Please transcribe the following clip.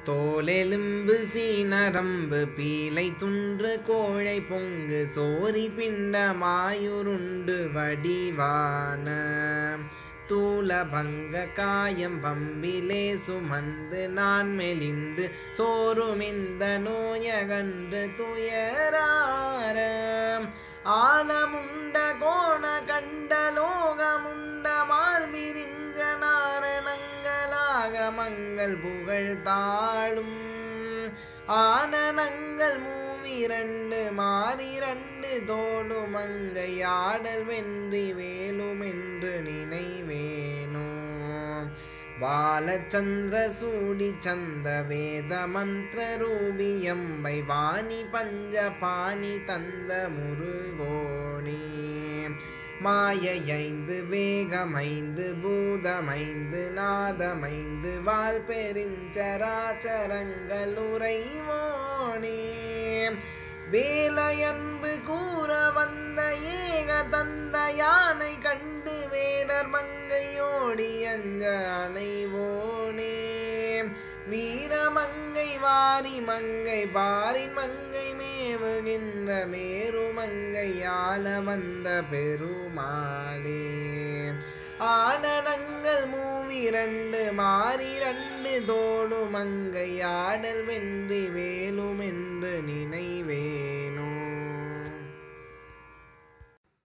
தோலெலும்பு சீனரம்பு பீலை துன்று கோழை பொங்கு சோரி பிண்டமாயுருண்டு வடிவான தூளபங்க காயம் வம்பிலே சுமந்து நான் மெலிந்து சோறுமிந்த நோயகன்று துயரார ஆலமுண்ட கோண கண்ட லோகமுண்ட மால் விரிஞ்ச நாரணங்களாக மங்கள் புகழ் தாழும் ஆனனங்கள் மூவிரண்டு மாறிரண்டு தோடு மங்கை ஆடல் வென்றி வேலும் என்று நினைவேனோ பாலச்சந்திர சூடி சந்த வேத மந்திர ரூபியம்பை வாணி பஞ்ச பாணி தந்த முருகோணி மாயைந்து வேகமைந்து பூதமைந்து நாதமைந்து வாழ் பெருஞ்சராச்சரங்கள் உறைவோனே வேலையன்பு கூற வந்த ஏக தந்த யானை கண்டு வேடர் மங்கையோடி அஞ்ச அணைவோனே வீரமங்கை வாரி மங்கை பாரின் மங்கை மேவுகின்ற மேருமங்கை ஆள வந்த பெருமாளே ஆனனங்கள் மூவிரண்டு மாறிரண்டு தோடு மங்கை ஆடல் வென்றி வேலும் என்று நினைவேனோ